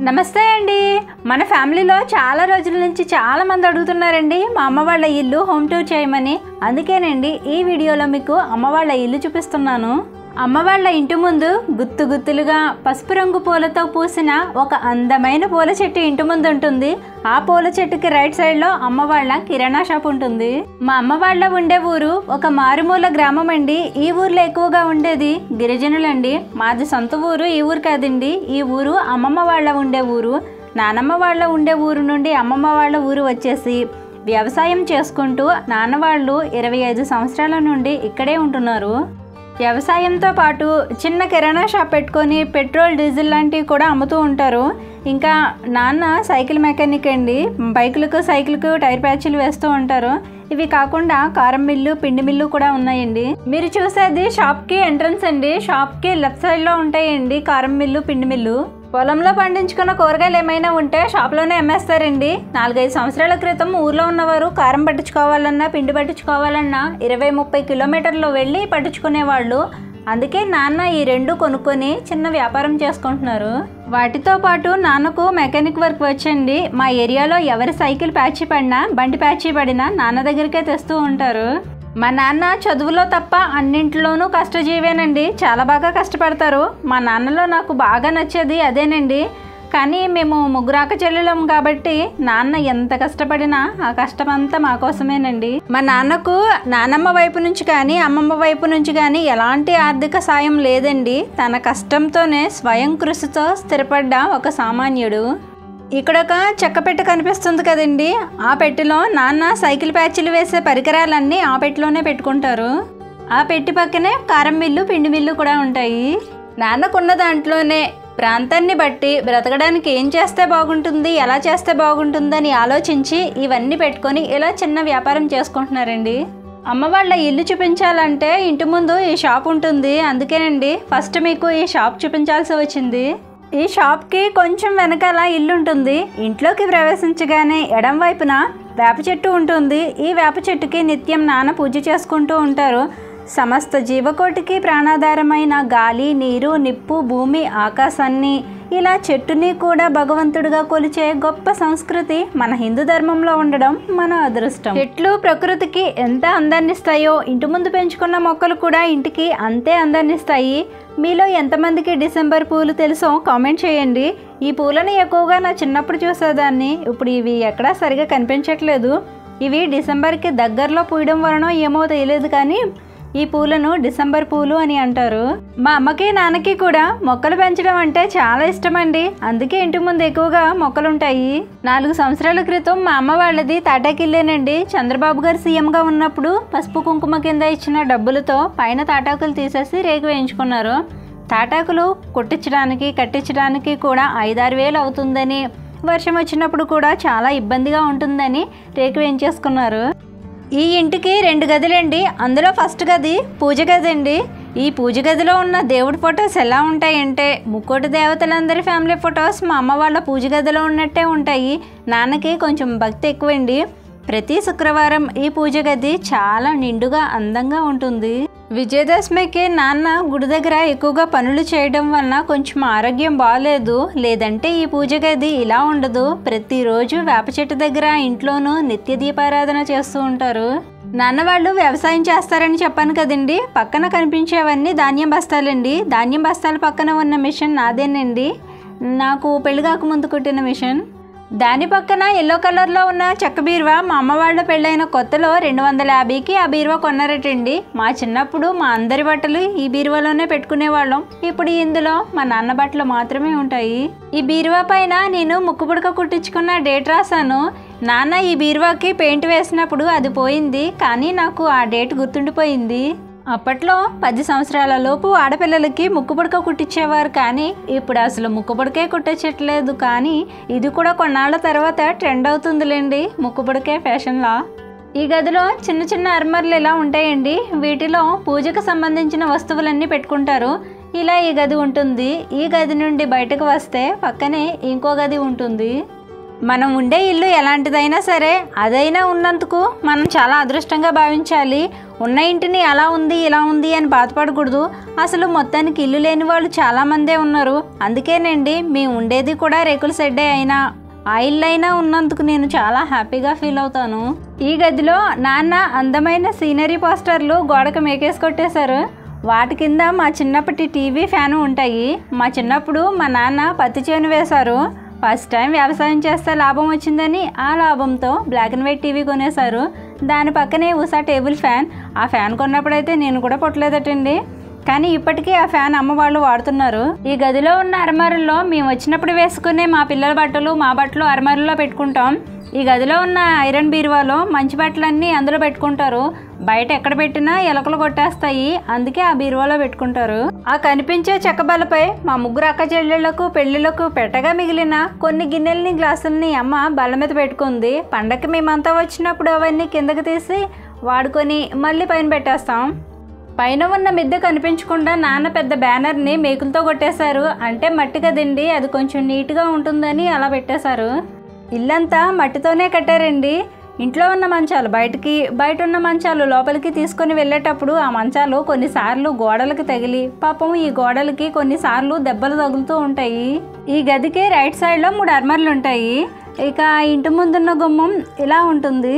నమస్తే అండి మన ఫ్యామిలీలో చాలా రోజుల నుంచి చాలా మంది అడుగుతున్నారండి మా అమ్మ వాళ్ళ ఇల్లు హోమ్ టూర్ చేయమని అందుకేనండి ఈ వీడియోలో మీకు అమ్మ వాళ్ళ ఇల్లు చూపిస్తున్నాను అమ్మ వాళ్ళ ఇంటి ముందు గుత్తు గుత్తులుగా పసుపు రంగు పూలతో పూసిన ఒక అందమైన పూల చెట్టు ఇంటి ముందు ఉంటుంది ఆ పూల చెట్టుకి రైట్ సైడ్ లో అమ్మ వాళ్ళ కిరాణా షాప్ ఉంటుంది మా అమ్మ వాళ్ళ ఉండే ఊరు ఒక మారుమూల గ్రామం అండి ఈ ఊర్లో ఎక్కువగా ఉండేది గిరిజనులండి మాది సొంత ఊరు ఈ ఊరు కాదండి ఈ ఊరు అమ్మమ్మ వాళ్ళ ఉండే ఊరు నానమ్మ వాళ్ళ ఉండే ఊరు నుండి అమ్మమ్మ వాళ్ళ ఊరు వచ్చేసి వ్యవసాయం చేసుకుంటూ నాన్న వాళ్ళు ఇరవై ఐదు సంవత్సరాల నుండి ఇక్కడే ఉంటున్నారు వ్యవసాయంతో పాటు చిన్న కిరాణా షాప్ పెట్టుకొని పెట్రోల్ డీజిల్ లాంటివి కూడా అమ్ముతూ ఉంటారు ఇంకా నాన్న సైకిల్ మెకానిక్ అండి బైకులకు సైకిల్కు టైర్ ప్యాచ్లు వేస్తూ ఉంటారు ఇవి కాకుండా కారం మిల్లు పిండి మిల్లు కూడా ఉన్నాయండి మీరు చూసేది షాప్కి ఎంట్రన్స్ అండి షాప్కి లెఫ్ట్ సైడ్లో ఉంటాయండి కారం మిల్లు పిండి మిల్లు పొలంలో పండించుకున్న కూరగాయలు ఏమైనా ఉంటే షాప్లోనే అమ్మేస్తారండి నాలుగైదు సంవత్సరాల క్రితం ఊర్లో ఉన్నవారు కారం పట్టించుకోవాలన్నా పిండి పట్టించుకోవాలన్నా ఇరవై ముప్పై కిలోమీటర్లు వెళ్ళి పట్టించుకునేవాళ్ళు అందుకే నాన్న ఈ రెండు కొనుక్కొని చిన్న వ్యాపారం చేసుకుంటున్నారు వాటితో పాటు నాన్నకు మెకానిక్ వర్క్ వచ్చండి మా ఏరియాలో ఎవరి సైకిల్ ప్యాచీ పడినా బండి ప్యాచీ పడినా నాన్న దగ్గరికే తెస్తూ ఉంటారు మా నాన్న చదువులో తప్ప అన్నింటిలోనూ కష్టజీవేనండి చాలా బాగా కష్టపడతారు మా నాన్నలో నాకు బాగా నచ్చేది అదేనండి కానీ మేము ముగ్గురాక చెల్లెలం కాబట్టి నాన్న ఎంత కష్టపడినా ఆ కష్టం అంతా మా కోసమేనండి మా నాన్నకు నానమ్మ వైపు నుంచి కానీ అమ్మమ్మ వైపు నుంచి కానీ ఎలాంటి ఆర్థిక సాయం లేదండి తన కష్టంతోనే స్వయం కృషితో స్థిరపడ్డ ఒక సామాన్యుడు ఇక్కడ ఒక చెక్క పెట్టె కనిపిస్తుంది కదండి ఆ పెట్టెలో నాన్న సైకిల్ ప్యాచ్లు వేసే పరికరాలన్నీ ఆ పెట్టెలోనే పెట్టుకుంటారు ఆ పెట్టి పక్కనే కారం మిల్లు పిండి మిల్లు కూడా ఉంటాయి నాన్నకున్న దాంట్లోనే ప్రాంతాన్ని బట్టి బ్రతకడానికి ఏం చేస్తే బాగుంటుంది ఎలా చేస్తే బాగుంటుందని ఆలోచించి ఇవన్నీ పెట్టుకొని ఇలా చిన్న వ్యాపారం చేసుకుంటున్నారండి అమ్మ వాళ్ళ ఇల్లు చూపించాలంటే ఇంటి ముందు ఈ షాప్ ఉంటుంది అందుకేనండి ఫస్ట్ మీకు ఈ షాప్ చూపించాల్సి వచ్చింది ఈ షాప్కి కొంచెం వెనకాల ఇల్లు ఉంటుంది ఇంట్లోకి ప్రవేశించగానే ఎడం వైపున వేప చెట్టు ఉంటుంది ఈ వేప చెట్టుకి నిత్యం నాన్న పూజ చేసుకుంటూ ఉంటారు సమస్త జీవకోటికి ప్రాణాధారమైన గాలి నీరు నిప్పు భూమి ఆకాశాన్ని ఇలా చెట్టుని కూడా భగవంతుడిగా కొలిచే గొప్ప సంస్కృతి మన హిందూ ధర్మంలో ఉండడం మన అదృష్టం చెట్లు ప్రకృతికి ఎంత అందాన్ని ఇస్తాయో ఇంటి ముందు పెంచుకున్న మొక్కలు కూడా ఇంటికి అంతే అందాన్ని ఇస్తాయి మీలో ఎంతమందికి డిసెంబర్ పూలు తెలుసో కామెంట్ చేయండి ఈ పూలను ఎక్కువగా నా చిన్నప్పుడు చూసేదాన్ని ఇప్పుడు ఇవి ఎక్కడా సరిగా కనిపించట్లేదు ఇవి డిసెంబర్కి దగ్గరలో పూయడం వలన ఏమో తెలియదు కానీ ఈ పూలను డిసెంబర్ పూలు అని అంటారు మా అమ్మకి నాన్నకి కూడా మొక్కలు పెంచడం అంటే చాలా ఇష్టం అండి అందుకే ఇంటి ముందు ఎక్కువగా మొక్కలు ఉంటాయి నాలుగు సంవత్సరాల క్రితం మా అమ్మ వాళ్ళది తాటాకిల్లేనండి చంద్రబాబు గారు సీఎంగా ఉన్నప్పుడు పసుపు కుంకుమ కింద ఇచ్చిన డబ్బులతో పైన తాటాకులు తీసేసి రేకు వేయించుకున్నారు తాటాకులు కొట్టించడానికి కట్టించడానికి కూడా ఐదారు వేలు అవుతుందని వర్షం వచ్చినప్పుడు కూడా చాలా ఇబ్బందిగా ఉంటుందని రేకు వేయించేసుకున్నారు ఈ ఇంటికి రెండు గదులండి అందులో ఫస్ట్ గది పూజ గది అండి ఈ పూజ గదిలో ఉన్న దేవుడి ఫొటోస్ ఎలా ఉంటాయంటే ముక్కోటి దేవతలందరి ఫ్యామిలీ ఫొటోస్ మా అమ్మ వాళ్ళ పూజ గదిలో ఉన్నట్టే ఉంటాయి నాన్నకి కొంచెం భక్తి ఎక్కువండి ప్రతి శుక్రవారం ఈ పూజ గది చాలా నిండుగా అందంగా ఉంటుంది విజయదశమికి నాన్న గుడి దగ్గర ఎక్కువగా పనులు చేయడం వలన కొంచెం ఆరోగ్యం బాగాలేదు లేదంటే ఈ పూజ గది ఇలా ఉండదు ప్రతిరోజు వేప చెట్టు దగ్గర ఇంట్లోనూ నిత్య దీపారాధన చేస్తూ ఉంటారు నాన్న వాళ్ళు వ్యవసాయం చేస్తారని చెప్పాను కదండి పక్కన కనిపించేవన్నీ ధాన్యం బస్తాలండి ధాన్యం బస్తాల పక్కన ఉన్న మిషన్ నాదేనండి నాకు పెళ్లి కాకముందు కుట్టిన మిషన్ దాని పక్కన ఎల్లో కలర్లో ఉన్న చెక్క బీరువా మా అమ్మ వాళ్ళ పెళ్ళైన కొత్తలో రెండు వందల యాభైకి ఆ బీరువా కొన్నారటండి మా చిన్నప్పుడు మా అందరి బట్టలు ఈ బీరువాలోనే పెట్టుకునేవాళ్ళం ఇప్పుడు ఇందులో మా నాన్న బట్టలు మాత్రమే ఉంటాయి ఈ బీరువా పైన నేను ముక్కు పుడక కుట్టించుకున్న డేట్ రాశాను నాన్న ఈ బీరువాకి పెయింట్ వేసినప్పుడు అది పోయింది కానీ నాకు ఆ డేట్ గుర్తుండిపోయింది అప్పట్లో పది సంవత్సరాల లోపు ఆడపిల్లలకి ముక్కు పుడక కుట్టించేవారు కానీ ఇప్పుడు అసలు ముక్కు పుడకే కుట్టించట్లేదు కానీ ఇది కూడా కొన్నాళ్ళ తర్వాత ట్రెండ్ అవుతుందిలేండి ముక్కు పుడకే ఫ్యాషన్లా ఈ గదిలో చిన్న చిన్న అర్మర్లు ఇలా ఉంటాయండి వీటిలో పూజకు సంబంధించిన వస్తువులన్నీ పెట్టుకుంటారు ఇలా ఈ గది ఉంటుంది ఈ గది నుండి బయటకు వస్తే పక్కనే ఇంకో గది ఉంటుంది మనం ఉండే ఇల్లు ఎలాంటిదైనా సరే అదైనా ఉన్నందుకు మనం చాలా అదృష్టంగా భావించాలి ఉన్న ఇంటిని అలా ఉంది ఇలా ఉంది అని బాధపడకూడదు అసలు మొత్తానికి ఇల్లు లేని వాళ్ళు చాలామందే ఉన్నారు అందుకేనండి మేము ఉండేది కూడా రేకుల షెడ్డే అయినా ఆ ఇల్లు అయినా ఉన్నందుకు నేను చాలా హ్యాపీగా ఫీల్ అవుతాను ఈ గదిలో నాన్న అందమైన సీనరీ పోస్టర్లు గోడకు మేకేసి కొట్టేశారు వాటి కింద మా చిన్నప్పటి టీవీ ఫ్యాన్ ఉంటాయి మా చిన్నప్పుడు మా నాన్న పత్తి చేను వేశారు ఫస్ట్ టైం వ్యవసాయం చేస్తే లాభం వచ్చిందని ఆ లాభంతో బ్లాక్ అండ్ వైట్ టీవీ కొనేశారు దాని పక్కనే ఉషా టేబుల్ ఫ్యాన్ ఆ ఫ్యాన్ కొన్నప్పుడైతే నేను కూడా పుట్టలేదటండి కానీ ఇప్పటికీ ఆ ఫ్యాన్ అమ్మ వాళ్ళు వాడుతున్నారు ఈ గదిలో ఉన్న అరమారుల్లో మేము వచ్చినప్పుడు వేసుకునే మా పిల్లల బట్టలు మా బట్టలు అరమారుల్లో పెట్టుకుంటాం ఈ గదిలో ఉన్న ఐరన్ బీరువాలో మంచి బట్టలన్నీ అందులో పెట్టుకుంటారు బయట ఎక్కడ పెట్టినా ఎలకలు కొట్టేస్తాయి అందుకే ఆ బీరువాలో పెట్టుకుంటారు ఆ కనిపించే చెక్కబలపై మా ముగ్గురు అక్క చెల్లెళ్లకు పెళ్లిళ్లకు పెట్టగా మిగిలిన కొన్ని గిన్నెల్ని గ్లాసుల్ని అమ్మ బల్ల మీద పెట్టుకుంది పండగకి మేమంతా వచ్చినప్పుడు అవన్నీ కిందకి తీసి వాడుకొని మళ్ళీ పైన పెట్టేస్తాం పైన ఉన్న మిద్దె కనిపించకుండా నాన్న పెద్ద బ్యానర్ని మేకులతో కొట్టేశారు అంటే మట్టి కదండి అది కొంచెం నీట్గా ఉంటుందని అలా పెట్టేశారు ఇల్లంతా మట్టితోనే కట్టారండి ఇంట్లో ఉన్న మంచాలు బయటికి బయట ఉన్న మంచాలు లోపలికి తీసుకొని వెళ్ళేటప్పుడు ఆ మంచాలు కొన్నిసార్లు గోడలకి తగిలి పాపం ఈ గోడలకి కొన్నిసార్లు దెబ్బలు తగులుతూ ఉంటాయి ఈ గదికి రైట్ సైడ్లో మూడు అర్మర్లు ఉంటాయి ఇక ఇంటి ముందున్న గుమ్మం ఇలా ఉంటుంది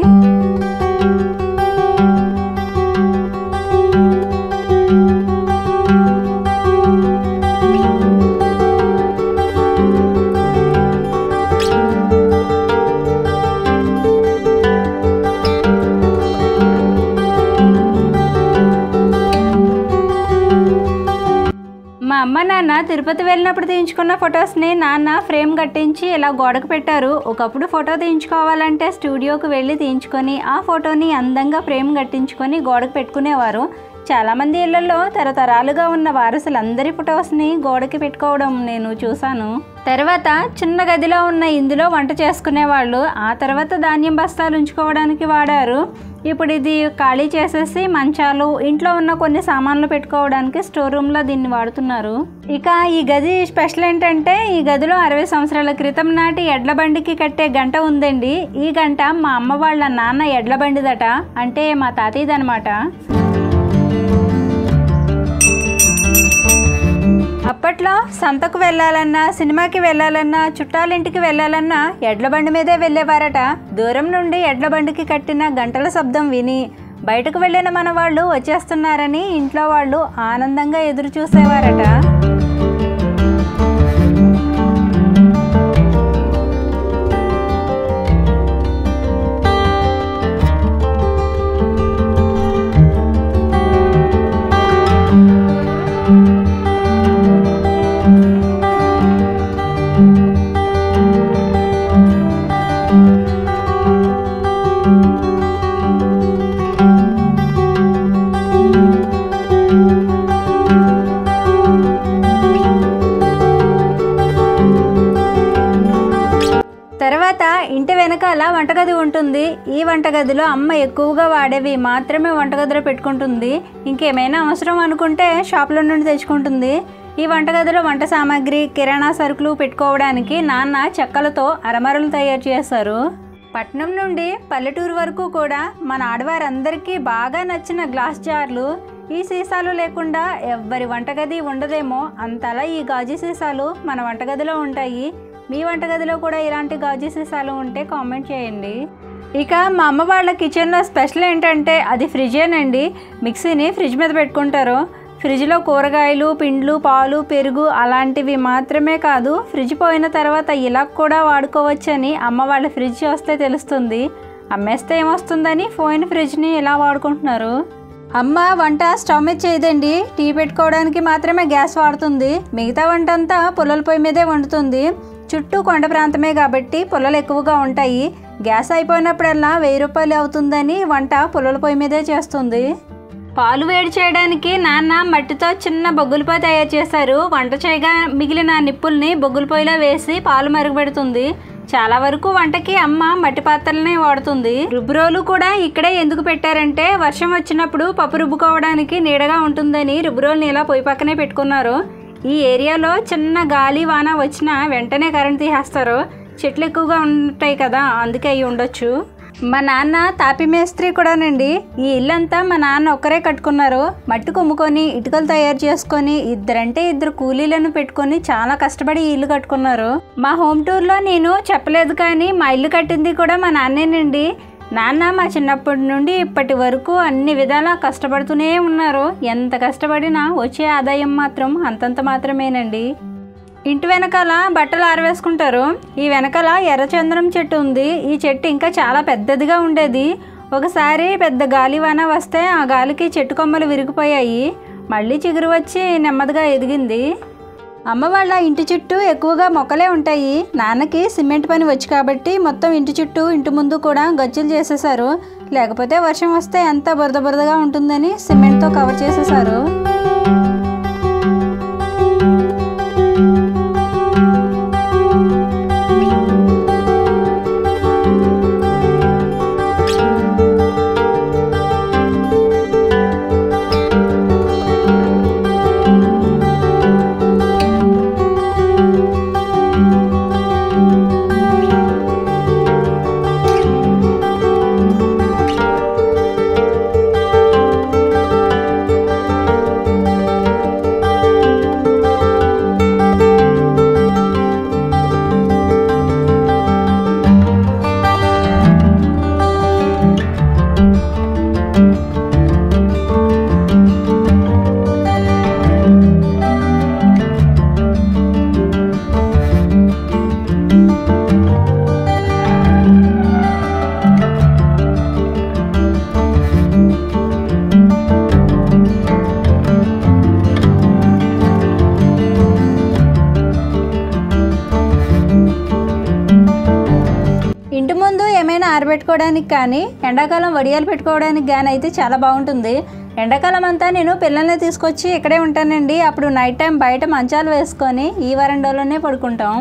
మా అమ్మ నాన్న తిరుపతి వెళ్ళినప్పుడు తీయించుకున్న ఫొటోస్ని నాన్న ఫ్రేమ్ కట్టించి ఇలా గోడకు పెట్టారు ఒకప్పుడు ఫోటో తీయించుకోవాలంటే స్టూడియోకి వెళ్ళి తీయించుకొని ఆ ఫోటోని అందంగా ఫ్రేమ్ కట్టించుకొని గోడకు పెట్టుకునేవారు చాలామంది ఇళ్లలో తరతరాలుగా ఉన్న వారసులందరి ఫొటోస్ని గోడకి పెట్టుకోవడం నేను చూశాను తర్వాత చిన్న గదిలో ఉన్న ఇందులో వంట చేసుకునేవాళ్ళు ఆ తర్వాత ధాన్యం బస్తాలు ఉంచుకోవడానికి వాడారు ఇప్పుడు ఇది ఖాళీ చేసేసి మంచాలు ఇంట్లో ఉన్న కొన్ని సామాన్లు పెట్టుకోవడానికి స్టోర్ రూమ్లో దీన్ని వాడుతున్నారు ఇక ఈ గది స్పెషల్ ఏంటంటే ఈ గదిలో అరవై సంవత్సరాల క్రితం నాటి ఎడ్ల బండికి కట్టే గంట ఉందండి ఈ గంట మా అమ్మ వాళ్ళ నాన్న ఎడ్ల బండిదట అంటే మా తాతయ్యదనమాట అప్పట్లో సంతకు వెళ్ళాలన్నా సినిమాకి వెళ్ళాలన్నా చుట్టాలింటికి వెళ్ళాలన్నా ఎడ్ల బండి మీదే వెళ్ళేవారట దూరం నుండి ఎడ్ల బండికి కట్టిన గంటల శబ్దం విని బయటకు వెళ్ళిన మన వాళ్ళు వచ్చేస్తున్నారని ఇంట్లో వాళ్ళు ఆనందంగా ఎదురు చూసేవారట తర్వాత ఇంటి వెనకాల వంటగది ఉంటుంది ఈ వంటగదిలో అమ్మ ఎక్కువగా వాడేవి మాత్రమే వంటగదిలో పెట్టుకుంటుంది ఇంకేమైనా అవసరం అనుకుంటే షాప్లో నుండి తెచ్చుకుంటుంది ఈ వంటగదిలో వంట సామాగ్రి కిరాణా సరుకులు పెట్టుకోవడానికి నాన్న చెక్కలతో అరమరలు తయారు చేశారు పట్నం నుండి పల్లెటూరు వరకు కూడా మన ఆడవారందరికీ బాగా నచ్చిన గ్లాస్ జార్లు ఈ సీసాలు లేకుండా ఎవ్వరి వంటగది ఉండదేమో అంతలా ఈ గాజు సీసాలు మన వంటగదిలో ఉంటాయి మీ వంటగదిలో కూడా ఇలాంటి గాజు సీసాలు ఉంటే కామెంట్ చేయండి ఇక మా అమ్మ వాళ్ళ కిచెన్లో స్పెషల్ ఏంటంటే అది ఫ్రిడ్జేనండి మిక్సీని ఫ్రిడ్జ్ మీద పెట్టుకుంటారు ఫ్రిడ్జ్లో కూరగాయలు పిండ్లు పాలు పెరుగు అలాంటివి మాత్రమే కాదు ఫ్రిడ్జ్ పోయిన తర్వాత ఇలా కూడా వాడుకోవచ్చని అమ్మ వాళ్ళ ఫ్రిడ్జ్ వస్తే తెలుస్తుంది అమ్మేస్తే ఏమొస్తుందని పోయిన ఫ్రిడ్జ్ని ఇలా వాడుకుంటున్నారు అమ్మ వంట స్టవ్ మీద చేయదండి టీ పెట్టుకోవడానికి మాత్రమే గ్యాస్ వాడుతుంది మిగతా వంట అంతా పుల్లల పొయ్యి మీదే వండుతుంది చుట్టూ కొండ ప్రాంతమే కాబట్టి పుల్లలు ఎక్కువగా ఉంటాయి గ్యాస్ అయిపోయినప్పుడల్లా వెయ్యి రూపాయలు అవుతుందని వంట పుల్లల పొయ్యి మీదే చేస్తుంది పాలు వేడి చేయడానికి నాన్న మట్టితో చిన్న బొగ్గుల పొయ్యి తయారు చేశారు వంట చేయగా మిగిలిన నిప్పుల్ని బొగ్గుల పొయ్యిలో వేసి పాలు మరుగుపెడుతుంది చాలా వరకు వంటకి అమ్మ మట్టి పాత్రలనే వాడుతుంది రుబ్బురోలు కూడా ఇక్కడే ఎందుకు పెట్టారంటే వర్షం వచ్చినప్పుడు పప్పు రుబ్బుకోవడానికి నీడగా ఉంటుందని రుబ్బురోల్ని ఇలా పొయ్యి పక్కనే పెట్టుకున్నారు ఈ ఏరియాలో చిన్న గాలి వాన వచ్చినా వెంటనే కరెంట్ తీసేస్తారు చెట్లు ఎక్కువగా ఉంటాయి కదా అందుకే అయి ఉండొచ్చు మా నాన్న తాపి మేస్త్రి కూడానండి ఈ ఇల్లంతా మా నాన్న ఒక్కరే కట్టుకున్నారు మట్టి కొమ్ముకొని ఇటుకలు తయారు చేసుకొని ఇద్దరంటే ఇద్దరు కూలీలను పెట్టుకొని చాలా కష్టపడి ఈ ఇల్లు కట్టుకున్నారు మా హోమ్ టూర్లో నేను చెప్పలేదు కానీ మా ఇల్లు కట్టింది కూడా మా నాన్నేనండి నాన్న మా చిన్నప్పటి నుండి ఇప్పటి వరకు అన్ని విధాలా కష్టపడుతూనే ఉన్నారు ఎంత కష్టపడినా వచ్చే ఆదాయం మాత్రం అంతంత మాత్రమేనండి ఇంటి వెనకాల బట్టలు ఆరవేసుకుంటారు ఈ వెనకాల ఎర్రచంద్రం చెట్టు ఉంది ఈ చెట్టు ఇంకా చాలా పెద్దదిగా ఉండేది ఒకసారి పెద్ద గాలివాన వస్తే ఆ గాలికి చెట్టు కొమ్మలు విరిగిపోయాయి మళ్ళీ చిగురు వచ్చి నెమ్మదిగా ఎదిగింది అమ్మ వాళ్ళ ఇంటి చుట్టూ ఎక్కువగా మొక్కలే ఉంటాయి నాన్నకి సిమెంట్ పని వచ్చి కాబట్టి మొత్తం ఇంటి చుట్టూ ఇంటి ముందు కూడా గజ్జలు చేసేసారు లేకపోతే వర్షం వస్తే ఎంత బురద బురదగా ఉంటుందని సిమెంట్తో కవర్ చేసేసారు ఇంటి ముందు ఏమైనా ఆరబెట్టుకోవడానికి కానీ ఎండాకాలం వడియాలు పెట్టుకోవడానికి కానీ అయితే చాలా బాగుంటుంది ఎండాకాలం అంతా నేను పిల్లల్ని తీసుకొచ్చి ఇక్కడే ఉంటానండి అప్పుడు నైట్ టైం బయట మంచాలు వేసుకొని ఈ వరండాలోనే పడుకుంటాం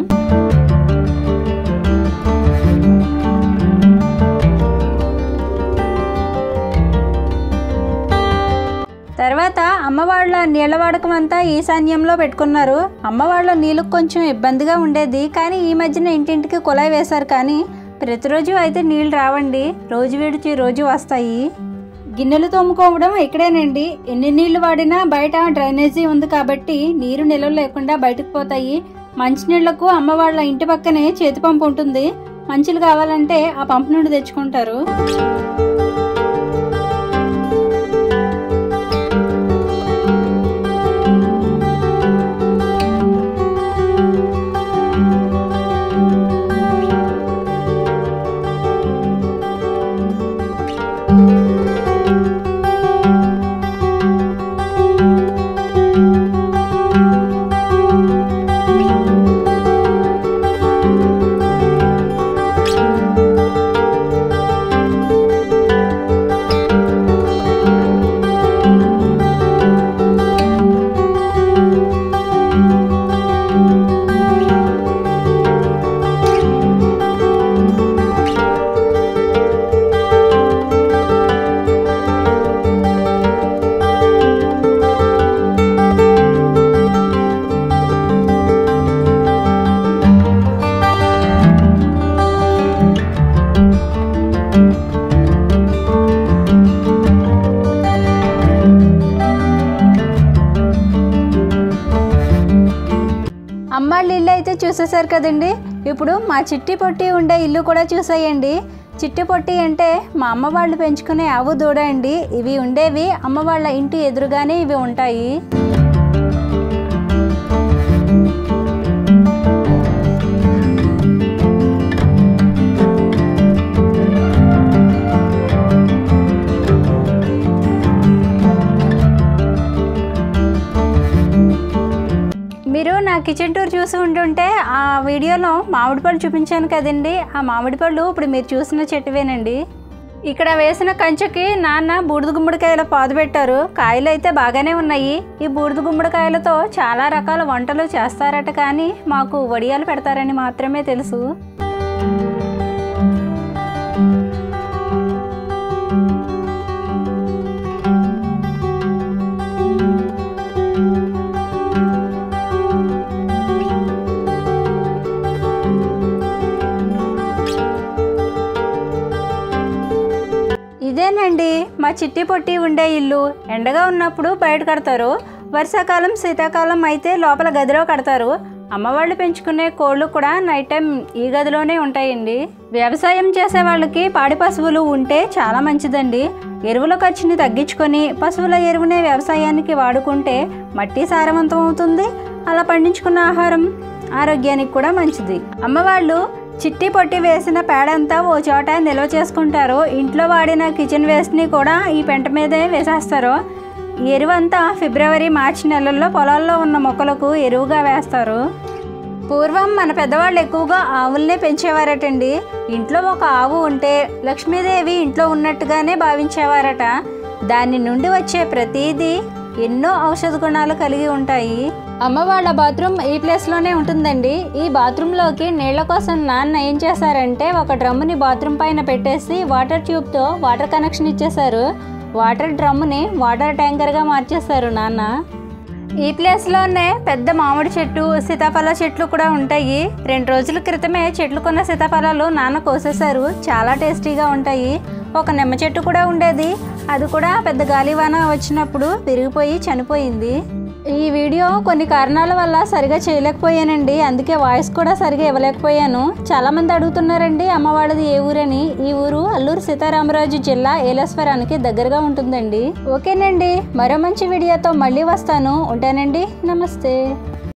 తర్వాత అమ్మవాళ్ళ నీళ్ళ వాడకం అంతా ఈశాన్యంలో పెట్టుకున్నారు అమ్మవాళ్ళ నీళ్ళకు కొంచెం ఇబ్బందిగా ఉండేది కానీ ఈ మధ్యన ఇంటింటికి కుళాయి వేశారు కానీ ప్రతిరోజు అయితే నీళ్ళు రావండి రోజు విడిచి రోజు వస్తాయి గిన్నెలు తోముకోవడం ఇక్కడేనండి ఎన్ని నీళ్లు వాడినా బయట డ్రైనేజీ ఉంది కాబట్టి నీరు నిల్వ లేకుండా బయటకు పోతాయి మంచినీళ్లకు అమ్మ వాళ్ళ ఇంటి పక్కనే చేతి పంపు ఉంటుంది మంచులు కావాలంటే ఆ పంపు నుండి తెచ్చుకుంటారు అమ్మాళ్ళ ఇల్లు అయితే చూసేశారు కదండి ఇప్పుడు మా చిట్టి పొట్టి ఉండే ఇల్లు కూడా చూసేయండి చిట్టి పొట్టి అంటే మా అమ్మ వాళ్ళు పెంచుకునే ఆవు దూడ అండి ఇవి ఉండేవి అమ్మ వాళ్ళ ఇంటి ఎదురుగానే ఇవి ఉంటాయి మీరు నా కిచెన్ టూర్ చూసి ఉంటుంటే ఆ వీడియోలో మామిడి పళ్ళు చూపించాను కదండి ఆ మామిడి పళ్ళు ఇప్పుడు మీరు చూసిన చెట్టువేనండి ఇక్కడ వేసిన కంచెకి నాన్న బూడిద గుమ్మడికాయల పాదు పెట్టారు కాయలు అయితే బాగానే ఉన్నాయి ఈ బూడిద గుమ్మడికాయలతో చాలా రకాల వంటలు చేస్తారట కానీ మాకు వడియాలు పెడతారని మాత్రమే తెలుసు ఇదేనండి మా చిట్టి పొట్టి ఉండే ఇల్లు ఎండగా ఉన్నప్పుడు బయట కడతారు వర్షాకాలం శీతాకాలం అయితే లోపల గదిలో కడతారు అమ్మవాళ్ళు పెంచుకునే కోళ్ళు కూడా నైట్ టైం ఈ గదిలోనే ఉంటాయండి వ్యవసాయం చేసే వాళ్ళకి పాడి పశువులు ఉంటే చాలా మంచిదండి ఎరువుల ఖర్చుని తగ్గించుకొని పశువుల ఎరువునే వ్యవసాయానికి వాడుకుంటే మట్టి సారవంతం అవుతుంది అలా పండించుకున్న ఆహారం ఆరోగ్యానికి కూడా మంచిది అమ్మవాళ్ళు చిట్టి పొట్టి వేసిన పేడంతా ఓ చోట నిల్వ చేసుకుంటారు ఇంట్లో వాడిన కిచెన్ వేస్ట్ని కూడా ఈ పెంట మీదే వేసేస్తారు ఈ ఎరువు అంతా ఫిబ్రవరి మార్చి నెలల్లో పొలాల్లో ఉన్న మొక్కలకు ఎరువుగా వేస్తారు పూర్వం మన పెద్దవాళ్ళు ఎక్కువగా ఆవుల్నే పెంచేవారటండి ఇంట్లో ఒక ఆవు ఉంటే లక్ష్మీదేవి ఇంట్లో ఉన్నట్టుగానే భావించేవారట దాని నుండి వచ్చే ప్రతిదీ ఎన్నో ఔషధ గుణాలు కలిగి ఉంటాయి అమ్మ వాళ్ళ బాత్రూమ్ ఈ ప్లేస్లోనే ఉంటుందండి ఈ బాత్రూంలోకి నీళ్ల కోసం నాన్న ఏం చేశారంటే ఒక డ్రమ్ముని బాత్రూమ్ పైన పెట్టేసి వాటర్ ట్యూబ్తో వాటర్ కనెక్షన్ ఇచ్చేశారు వాటర్ డ్రమ్ముని వాటర్ ట్యాంకర్గా మార్చేశారు నాన్న ఈ ప్లేస్లోనే పెద్ద మామిడి చెట్టు సీతాఫల చెట్లు కూడా ఉంటాయి రెండు రోజుల క్రితమే చెట్లు కొన్న సీతాఫలాలు నాన్న కోసేశారు చాలా టేస్టీగా ఉంటాయి ఒక నిమ్మ చెట్టు కూడా ఉండేది అది కూడా పెద్ద గాలివాన వచ్చినప్పుడు విరిగిపోయి చనిపోయింది ఈ వీడియో కొన్ని కారణాల వల్ల సరిగా చేయలేకపోయానండి అందుకే వాయిస్ కూడా సరిగా ఇవ్వలేకపోయాను చాలా మంది అడుగుతున్నారండి అమ్మవాళ్ళది ఏ ఊరని ఈ ఊరు అల్లూరు సీతారామరాజు జిల్లా ఏలేశ్వరానికి దగ్గరగా ఉంటుందండి ఓకేనండి మరో మంచి వీడియోతో మళ్ళీ వస్తాను ఉంటానండి నమస్తే